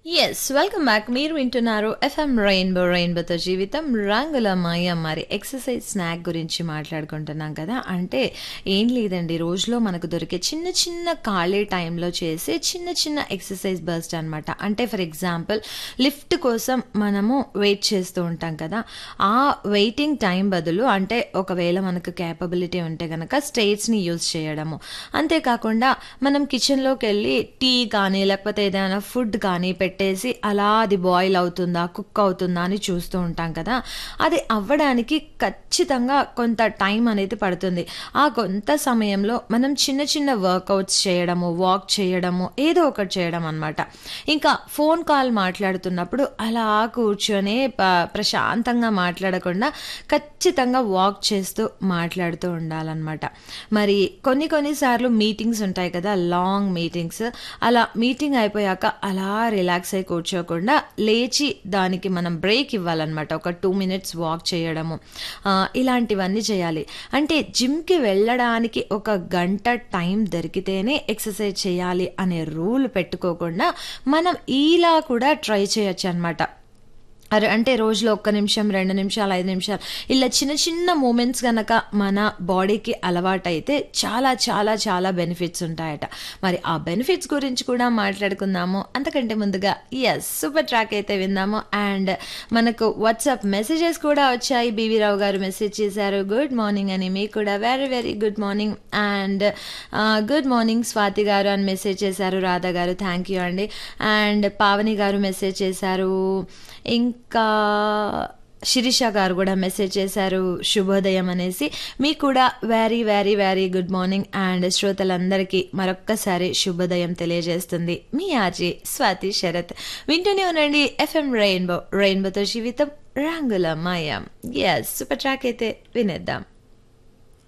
yes welcome back మీరు వింటున్నారు FM rainbow రెయిన్బోతో జీవితం రంగుల మాయ మరి ఎక్సర్సైజ్ స్నాక్ గురించి మాట్లాడుకుంటున్నాం కదా అంటే ఏం లేదండి రోజులో మనకు దొరికే చిన్న చిన్న ఖాళీ టైంలో చేసే చిన్న చిన్న ఎక్సర్సైజ్ బర్స్ట్ అనమాట అంటే ఫర్ ఎగ్జాంపుల్ లిఫ్ట్ కోసం మనము వెయిట్ చేస్తూ ఉంటాం కదా ఆ వెయిటింగ్ టైం బదులు అంటే ఒకవేళ మనకు క్యాపబిలిటీ ఉంటే కనుక స్టేట్స్ని యూజ్ చేయడము అంతేకాకుండా మనం కిచెన్లోకి వెళ్ళి టీ కానీ లేకపోతే ఏదైనా ఫుడ్ కానీ పెట్టేసి అలా అది బాయిల్ అవుతుందా కుక్ అవుతుందా అని చూస్తూ ఉంటాం కదా అది అవ్వడానికి ఖచ్చితంగా కొంత టైం అనేది పడుతుంది ఆ కొంత సమయంలో మనం చిన్న చిన్న వర్కౌట్స్ చేయడము వాక్ చేయడము ఏదో ఒకటి చేయడం అనమాట ఇంకా ఫోన్ కాల్ మాట్లాడుతున్నప్పుడు అలా కూర్చొని ప- ప్రశాంతంగా మాట్లాడకుండా ఖచ్చితంగా వాక్ చేస్తూ మాట్లాడుతూ ఉండాలన్నమాట మరి కొన్ని కొన్నిసార్లు మీటింగ్స్ ఉంటాయి కదా లాంగ్ మీటింగ్స్ అలా మీటింగ్ అయిపోయాక అలా రిలాక్స్ అయి కూర్చోకుండా లేచి దానికి మనం బ్రేక్ ఇవ్వాలన్నమాట ఒక టూ మినిట్స్ వాక్ చేయడము ఆ, ఇలాంటివన్నీ చేయాలి అంటే జిమ్కి వెళ్ళడానికి ఒక గంట టైం దొరికితేనే ఎక్సర్సైజ్ చేయాలి అనే రూల్ పెట్టుకోకుండా మనం ఇలా కూడా ట్రై చేయొచ్చు అనమాట అరే అంటే రోజులో ఒక్క నిమిషం రెండు నిమిషాలు ఐదు నిమిషాలు ఇలా చిన్న చిన్న మూమెంట్స్ కనుక మన బాడీకి అలవాటైతే చాలా చాలా చాలా బెనిఫిట్స్ ఉంటాయట మరి ఆ బెనిఫిట్స్ గురించి కూడా మాట్లాడుకుందాము అంతకంటే ముందుగా ఎస్ సూపర్ ట్రాక్ అయితే విందాము అండ్ మనకు వాట్సాప్ మెసేజెస్ కూడా వచ్చాయి బీవీ రావు గారు మెసేజ్ చేశారు గుడ్ మార్నింగ్ అని మీకు కూడా very very good morning and good morning Swathi garu అని మెసేజ్ చేశారు రాధా గారు థ్యాంక్ యూ అండి అండ్ పావని గారు మెసేజ్ చేశారు ఇంకా శిరీష గారు కూడా మెసేజ్ చేశారు శుభోదయం అనేసి మీకు కూడా very very very good morning and శ్రోతలందరికీ మరొక్కసారి శుభోదయం తెలియజేస్తుంది మీ ఆర్జీ స్వాతి శరత్ వింటూనే ఉండండి ఎఫ్ఎం రెయిన్బో రెయిన్బోతో జీవితం రంగుల మాయం ఎస్ సూపర్ ట్రాక్ అయితే వినేద్దాం